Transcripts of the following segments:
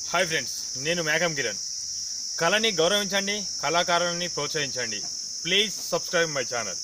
Hi friends నేను మేఘం కిరణ్ కళని గౌరవించండి కళాకారులని ప్రోత్సహించండి ప్లీజ్ సబ్స్క్రైబ్ మై ఛానల్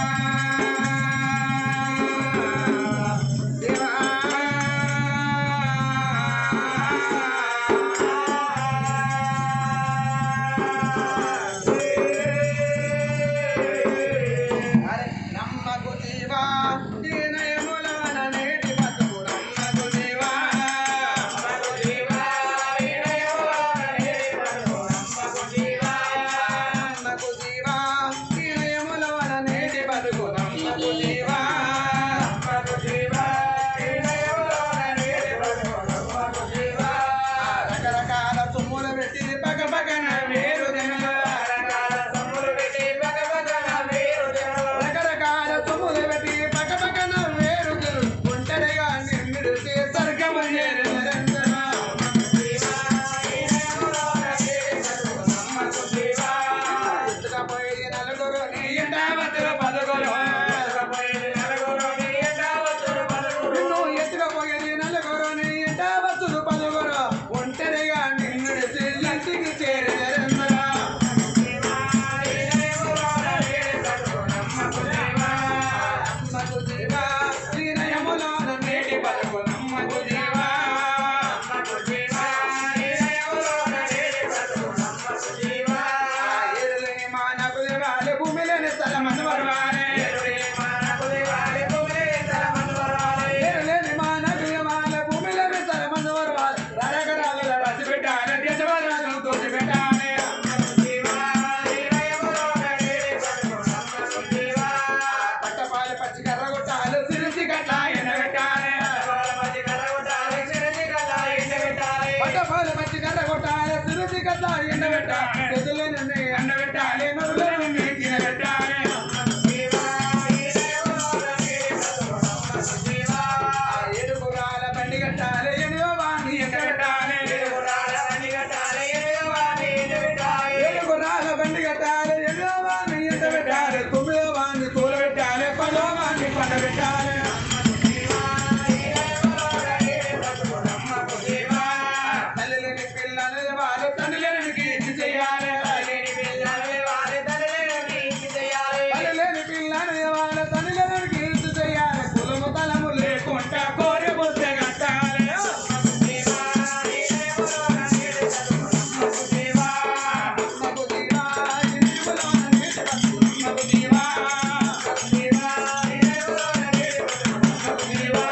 నమ్మకు జీవా దీనయములవన నేటి బతుకు నమ్మకు జీవా నమ్మకు జీవా దీనయములవన నేటి బతుకు నమ్మకు జీవా నమ్మకు జీవా దీనయములవన నేటి బతుకు నమ్మకు జీవా నమ్మకు జీవా దీనయములవన నేటి బతుకు నమ్మకు జీవా రకరకాల తుమ్ములు పెట్టి పగ పగన వేరు జనులు రకరకాల తుమ్ములు పెట్టి పగ పగన వేరు జనులు రకరకాల తుమ్ములు పెట్టి పగ పగన వేరు జనులు ఒంటరిగా నిన్నుడితే స్వర్గము చేరు నిరంతరం. ఎత్తుకపోయేది నలుగురు నీ ఎంట వత్తులు పలుకులు. నిన్ను ఎత్తుకపోయేది నలుగురు నీ ఎంట వత్తులు పలుకులు. ఒంటరిగా నిన్నుడితే ఇంటికి చేరు నిరంతరం. నమ్మకు జీవా శ్రీనయములోన నేటి బతుకు నమ్మకు జీవా నమ్మకు జీవా శ్రీనయములోన నేటి బతుకు నమ్మకు జీవా ఎరులేని మానకు దివాలే భూమి లేని స్థలమను వరవాలే ఎరులేని మానకు దివాలే భూమి లేని స్థలమను వరవాలే ఎరులేని మానకు దివాలే భూమి లేని స్థలమను వరవాలే రరగరాలు రాసి పెట్టాలే దేశవాదాలు తోసి పెట్టాలే నమ్మకు జీవా శ్రీనయములోన నేటి బతుకు నమ్మకు జీవా పట్టపాలు పచ్చి కర్ర కొట్టాలు సిరిసి గట్ల ఎండబెట్టాలి పట్టపాలు పచ్చి కర్ర కొట్టాలి సిరిసి గట్ల ఎండబెట్టాలి చెదులు నుండి ఎండబెట్టాలి నదులు నుండి తినబెట్టాలి ఏడు గుర్రాల బండి కట్టాలి ఎనిమిదో వాణి ఎండబెట్టాలి ఏడు గుర్రాల బండి కట్టాలి ఎనిమిదో వాణి ఎండబెట్టాలి ఏడు గుర్రాల బండి కట్టాలి ఎనిమిదో వాణి ఎండబెట్టాలి తొమ్మిదో వాణి కూలబెట్టాలి పదో వాణి పండబెట్టాలి తల్లి లేని పిల్లలు వాళ్ళు తండ్రి లేని కీర్తి చేయాలి తల్లి లేని పిల్లలు వాళ్ళు తండ్రి లేని కీర్తి చేయాలి తల్లి లేని పిల్లలు వాళ్ళు తండ్రి లేని కీర్తి చేయాలి కులము తలము లేకుండా కోరి బుద్ధి కట్టాలి నమ్మకు జీవా, ఇరువులోన నీటి బతుకు నమ్మకు జీవా. జీవా, ఇరువులోన నీటి బతుకు నమ్మకు జీవా.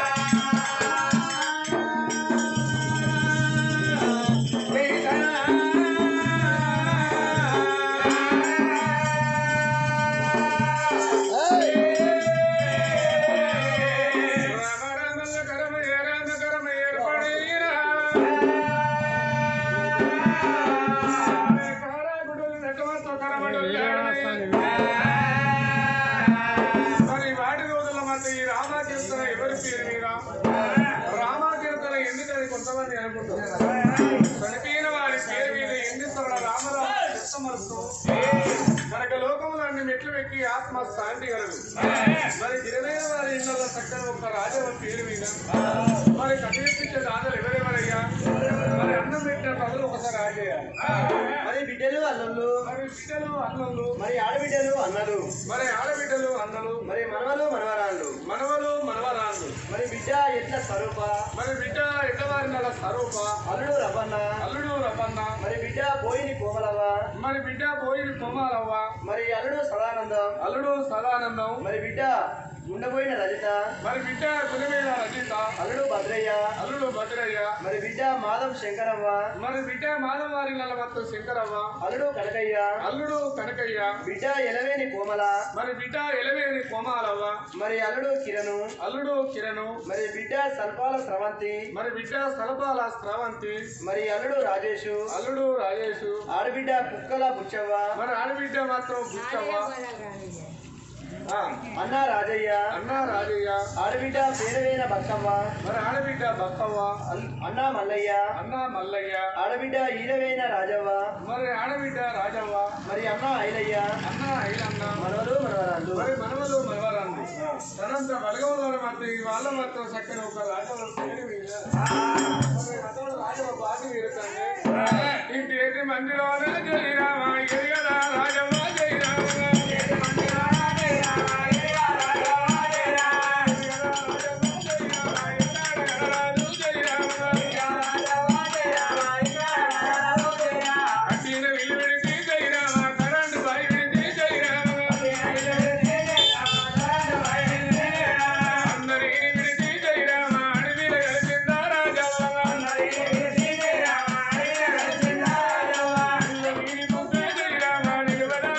మరి వాటి రోజుల మధ్య ఈ రామాకీర్తన ఎవరి పేరు మీద రామాకీర్తన ఎందుకని కొంతమంది అనుకుంటారు చనిపోయిన వారి పేరు మీద ఎందుకు రామరాజు చిత్తమరుస్తూ మనకు లోకంలో అన్ని మెట్లు ఎక్కి ఆత్మ శాంతి కలదు మరి గిరినైన వారి ఇళ్ళలో చక్కని ఒక రాజవ పేరు మీద మరి కట్టిపించే రాజులు ఎవరెవరయ్యా మరి అన్నం పెట్టిన ప్రజలు ఒకసారి ఆగేయాలి మరి బిడ్డలు అల్లుళ్ళు మరి బిడ్డలు అన్నలు మరి ఆడబిడ్డలు అన్నలు మరి ఆడబిడ్డలు అన్నలు మరి మనవలు మనవరాళ్ళు మనవలు మనవరాళ్ళు మరి బిడ్డ ఎట్ల స్వరూప మరి బిడ్డ ఎట్టవారినల స్వరూప అల్లుడు రవ్వన్న అల్లుడు రవ్వన్న మరి బిడ్డ పోయిని కోమలవ్వ మరి బిడ్డ పోయిన కొమాలవ్వ మరి అల్లుడు సదానందం అల్లుడు సదానందం మరి బిడ్డ ఉండబోయిన రజిత మరి బిడ్డ గురిమేళ రజిత అల్లుడు భద్రయ్య అల్లుడు భద్రయ్య మరి బిడ్డ మాధవ్ శంకరవ్వ మరి బిడ్డ మాధవారి నల్లవత్తు శంకరవ్వ అల్లుడు కనకయ్య అల్లుడు కనకయ్య బిడ్డ ఎలవేని కోమల మరి బిడ్డ ఎలవేరి కోమాలవ్వ మరి అల్లుడు కిరణు అల్లుడు కిరణు మరి బిడ్డ సల్పాల స్రవంతి మరి బిడ్డ సలపాల స్రవంతి మరి అల్లుడు రాజేషు అల్లుడు రాజేషు ఆడబిడ్డ కుక్కల బుచ్చవ్వ మరి ఆడబిడ్డ మాత్రం బుచ్చవ్వ ఆ, అన్నా రాజయ్య అన్నా రాజయ్య ఆడబిడ్డ పేరవేన బక్కవ్వ మరి ఆడబిడ్డ బక్కవ్వ అన్- అన్నా మల్లయ్య అన్నా మల్లయ్య ఆడబిడ్డ ఈరవేన రాజవ్వ మరి ఆడబిడ్డ రాజవ్వ మరి అన్న ఐలయ్య అన్నా ఐలన్న మనవలు మనవరాళ్ళు మరి మనవలు మనవరాంది తనంత బలగవుల మాత్రం ఈ వాళ్ళ మాత్రం చక్కని ఒక రాజవ పేరు మీద మరి అతడు రాజవ బాటి వీరుతండి ఇంటి ఎన్ని మందిలో జై రామ ఎరియల రాజవ్వ జై రామ ఎన్ని మందిలో జై రామ ఎరియల రాజవ్వ జై రామ ఎరియల రాజవ్వ జై రామ ఎన్నాడు రాజు జై రామ ఎరియల రాజవ్వ జై రామ ఎన్నాడు రాజు జై రామ అట్టిన విల్లు విడిచి జై రామ కరెంట్ బాయి విడిచి జై రామ అందరిని విడిచి జై రామ అడవిలో కలిసిందా రాజవ్వ అందరిని విడిచి జై రామ అడవిలో కలిసిందా రాజవ్వ అందరిని పుట్టే జై రామ నిలువదా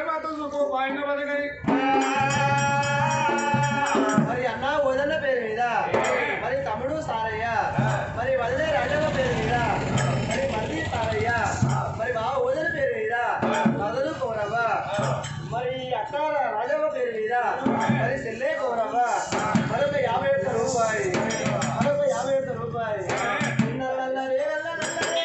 మాత్రం చూపు పాయిన బతకని మరి అన్న వదన పేరు మీద మరి తమ్ముడు సారయ్య మరి వదిలే రాజవ్వ పేరు మీద మరి మరిది సారయ్య మరి బావ వదన పేరు మీద మదలు కౌరవ మరి అక్క రాజవ్వ పేరు మీద మరి చెల్లె కౌరవ మరొక యాభై ఒక్క రూపాయి మరొక యాభై ఒక్క రూపాయి నల్లరే నల్లరే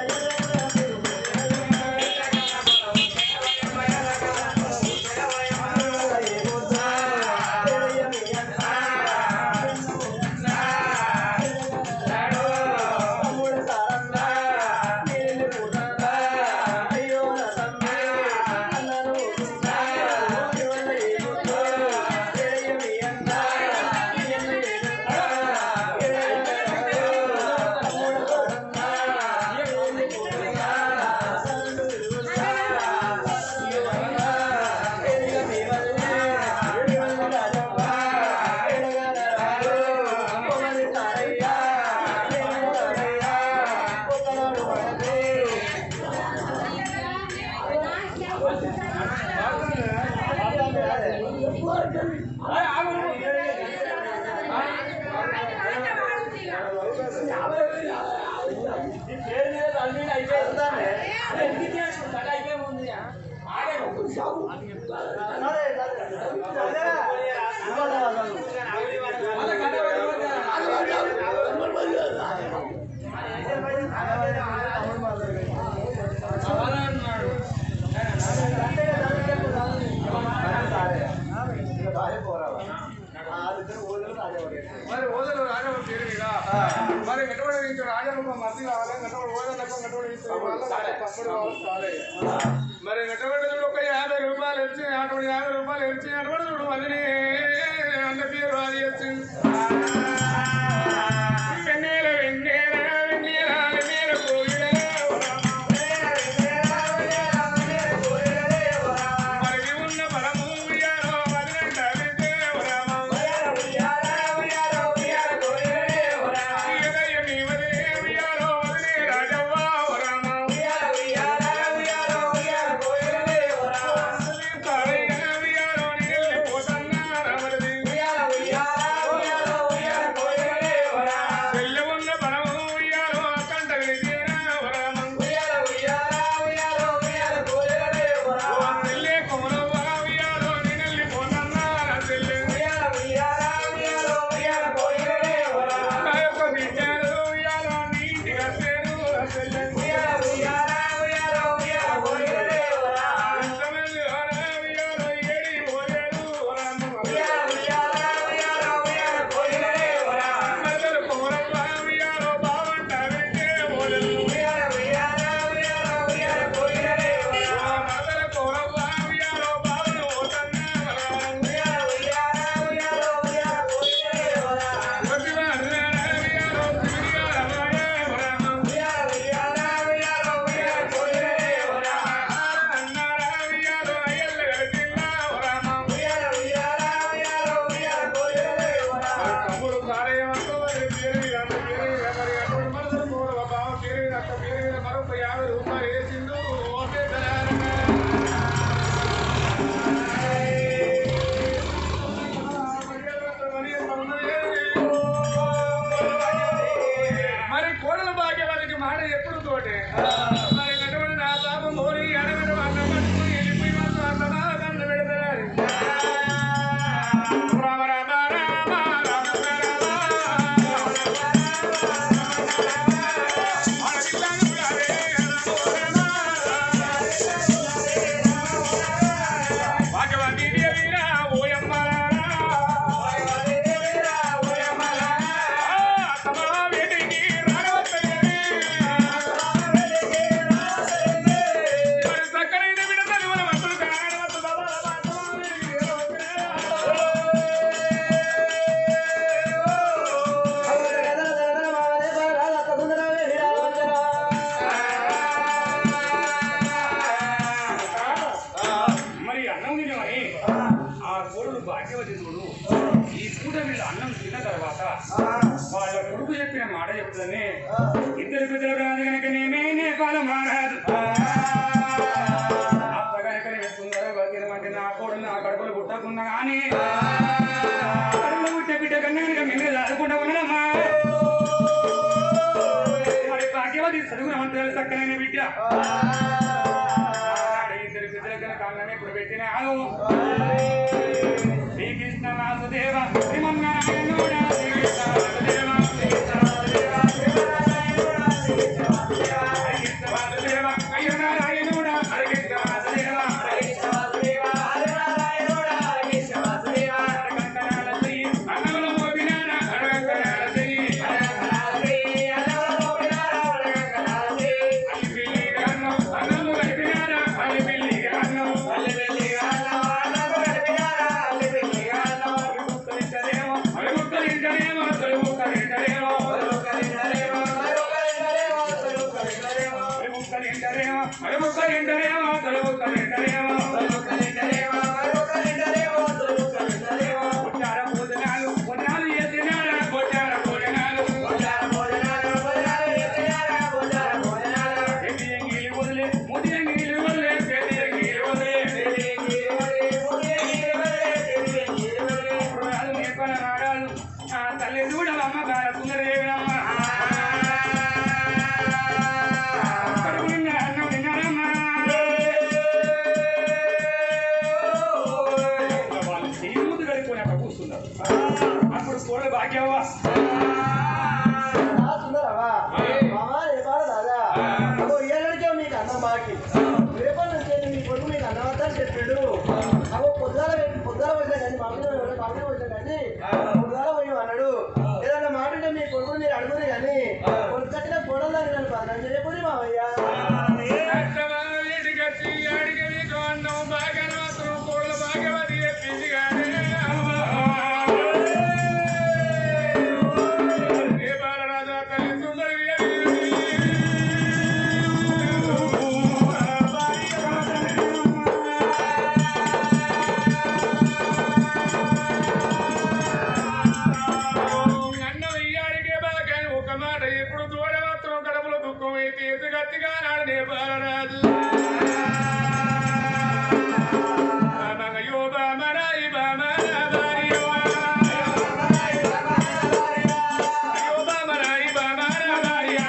మరి ఓదలు రాజమ్మ పేరు మీద మరి గట్టబడి నుంచి రాజమ్మ మధ్య కావాలి గట్టబడి ఓదలకు గట్టబడి నుంచి వాళ్ళ తప్పుడు కావాలి చాలే మరి గట్టబడి ఒక యాభై రూపాయలు ఇచ్చి అటువంటి యాభై రూపాయలు ఇచ్చి అటువంటి చూడు మదిని అన్న పేరు రాజు వచ్చింది వెన్నెల వెన్నెల వెన్నెల వెన్నెల కోయిల మరి ఉన్న బలము ఉయ్యాలో వదిలంట విద్దేవరామ తమ్ముడు కార్యమంతో పేరు మీద అన్న పేరు మీద మరి అటువంటి మనసులు మూడు బావ పేరు మీద అక్క పేరు మీద మరొక యాభై రూపాయలు వేసిండు ఓకే మరి కోడల భాగ్యవానికి మాట ఎప్పుడు తోటే మరి అటువంటి నా పాపం మోరి అడగడం అన్న పట్టుకుని వెళ్ళిపోయి మాత్రం అన్న కన్ను పెడతారు రామ రామ రామ రామ భాగ్యవాని దేవిరా ఓయమ్మలారా తమ వేడికి రాగవచ్చలేని మరి సక్కనైన బిడ్డలు మన మనుషులు కాడవచ్చు మరి అన్నం తినమని ఆ కోరుడు భాగ్యవతి చూడు ఈ పూట వీళ్ళు అన్నం తిన్న తర్వాత వాళ్ళ కొడుకు చెప్పిన మాట చెప్తుందని ఇద్దరు పిల్లలు కాదు కనుక నేనే నే పాలు మారాదు అత్త కనుక సుందర నా కోడు నా కడుపులో పుట్టకున్నా కానీ కడుపులో పుట్టే బిడ్డ కన్నా కనుక మిమ్మల్ని చదువుకుంటా ఉన్నానమ్మా మరి భాగ్యవతి చదువుకున్నామంటే చక్కనైన బిడ్డ ఆనాడు ఇద్దరు బిడ్డల కనుక అన్నమే ఇప్పుడు పెట్టినాడు శ్రీకృష్ణ వాసుదేవ శ్రీమన్నారాయణుడా శ్రీకృష్ణ వాసుదేవ శ్రీకృష్ణ వాసుదేవ శ్రీమన్నారాయణుడా శ్రీకృష్ణ వాసుదేవ హరికృష్ణ వాసుదేవ అయ్యో నారాయణుడా హరికృష్ణ వాసుదేవ హరికృష్ణ వాసుదేవ హరినారాయణుడా హరికృష్ణ వాసుదేవ హరకంకణాల శ్రీ అన్నముల మోపినారా హరకంకణాల శ్రీ హరకంకణాల శ్రీ అన్నముల మోపినారా హరకంకణాల శ్రీ అల్లి పిల్లి అన్నం అన్నము కలిపినారా అల్లి పిల్లి అన్నం అల్లి పిల్లి అన్నం అన్నము కలిపినారా అల్లి పిల్లి అన్నం ముక్కలించలేమో అవి ముక్కలించలేమో తొలి ముక్కలించలేమో తొలి ముక్కలించలేమో తొలి ముక్కలించలేమో తొలి ముక్కలించలేమో అవి ముక్కలించలేమో తొలి ముక్కలించలేమో తొలి ముక్కలించలేమో అవి ముక్కలించలేమో తొలి ముక్కలించలేమో కొట్టార భోజనాలు భోజనాలు చేసినారా కొట్టార భోజనాలు కొట్టార భోజనాలు భోజనాలు చేసినారా కొట్టార భోజనాలు చేతి ఎంగిలి వదిలే ముది ఎంగిలి వదిలే చేతి ఎంగిలి వదిలే చేతి ఎంగిలి వదిలే ముది ఎంగిలి వదిలే చేతి ఎంగిలి వదిలే పురాలు నేర్పన నాడాలు ఆ తల్లి చూడవమ్మ గార సుందరదేవినమ్మ కడుపు నిండా అన్నం తిన్నారమ్మా వాళ్ళు చెయ్యి ముందు కడుక్కొని అక్కడ కూర్చున్నారు అప్పుడు కోడ భాగ్యవా ఆ సుందరవా మామా రేపాల దాదా అగో ఏళ్ళడికే మీకు అన్నం బాకి రేపటి నుంచి మీ కొడుకు మీకు అన్నం అంతా చెప్పాడు అగో పొద్దుగాల పొద్దుగాల వచ్చా కానీ మామిడి మామిడి వచ్చా కానీ పొద్దుగాల పోయి అన్నాడు ఏదన్నా మాట ఉంటే మీ కొడుకుని మీరు అడుగురు కానీ కొడుకు కట్టిన కోడలు నన్ను పదనం చేయకూడదు మావయ్య ఒక మాట ఎప్పుడు దూడమాత్రం కడపలో దుఃఖం అయితే ఎదుగత్తిగా నాడు నేపాలరాజు బామగయో బామరాయి బామరా బారియో. అయ్యో బామరాయి బామరా బారియా.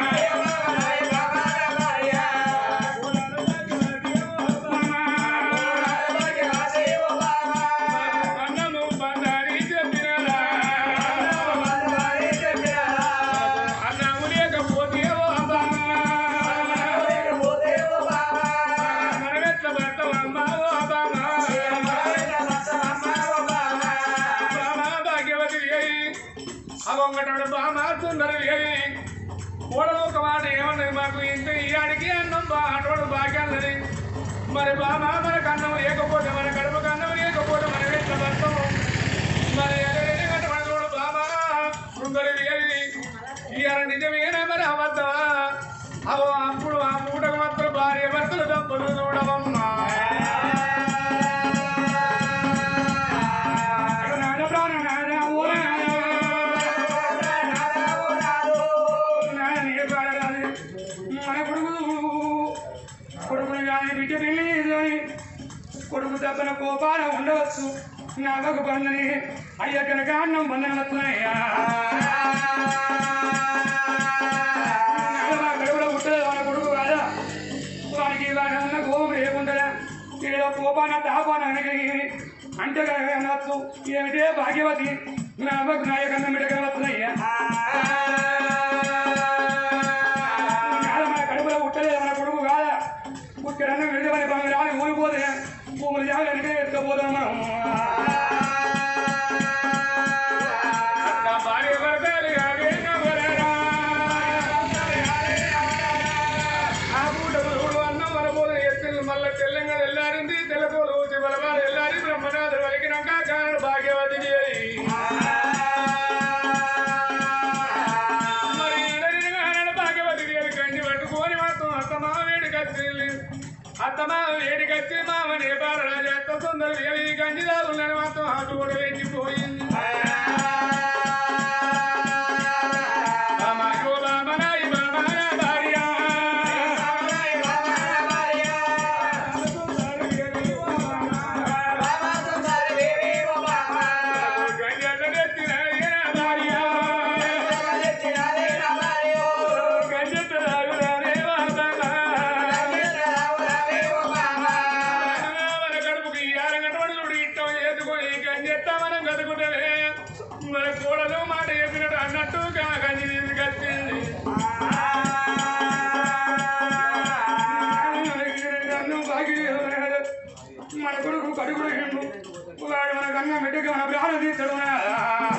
అన్నము బండారి చెప్పినరా. అన్నము లేకపోతే ఓ బామా. మనమెట్ల భర్తవమ్మా ఓ బామా. బామా భాగ్యవతి అయి అవొంగటాడు బామా సుందరి అయి కూడలు ఒక మాట ఏమన్నది మాకు ఇంత ఇయాడికి అన్నం బా అటువంటి భాగ్యాలని మరి బామా మనకు అన్నం లేకపోతే మన కడుపుకు అన్నం లేకపోతే మనం ఎట్లా బతాము మరి ఎరగని గంట మన చూడు బామా సుందరి అయి ఇవాళ నిజమేనా మరి అబద్ధమా అవో అప్పుడు ఆ పూటకు మాత్రం భార్య భర్తలు తప్పులు చూడవమ్మా నాద ప్రాణ నాద ఓ మన కొడుకు కొడుకుని కానీ బిడ్డ పెళ్లి చేసుకొని కొడుకు దెబ్బన కోపాన ఉండవచ్చు నాగకు బంధని అయ్య కనుక అన్నం బంధన వస్తున్నాయ్యా గడువులో పుట్టలేదు మన కొడుకు కాదా వానికి వాడి ఉన్న కోపం లేకుండా ఏదో కోపాన తాపాన అంటే అనవచ్చు ఏమిటే భాగ్యవతి నా అమ్మకు నాయకన్న మిడకన వస్తున్నాయ్యా కాదు మన కడుపులో పుట్టలేదు మన కొడుకు కాదా పుట్టడన్న విడుదలని పని రాని ఊరిపోతే భూములు జాగ్రత్త వెనక ఎత్తుకపోతాం మనం భార్య భర్తలు కాదేనా వరరా. ఆ పూటకు చూడు అన్నం వరబోదు ఎత్తులు మళ్ళా తెల్లంగా తెల్లారింది తెల్లపోలు ఊసి బలవాడు ఎల్లారి బ్రహ్మనాథుడు వలికినాక కానుడు భాగ్యవతి మరి ఈడనిగానడు భాగ్యవతి దేవి కండి పట్టుకొని మాత్రం అత్తమా వేడి కత్తి అత్తమా వేడి కత్తి మామని బాలరాజు అత్త సుందర దేవి కండి దాదులని మాత్రం అటు కూడా వెళ్ళిపోయింది బామాయో బామనాయి బామాన భార్య. సుందరి దేవి బామా. ఎట్లా మనం కదుకుంటే మన కోడలు మాట చెప్పినట్టు అన్నట్టు కాకండి తీసుకొచ్చింది అన్నం బాగి మన కొడుకు కడుగుడు వాడు మన కన్నా బిడ్డకి మన ప్రాణం తీస్తాడు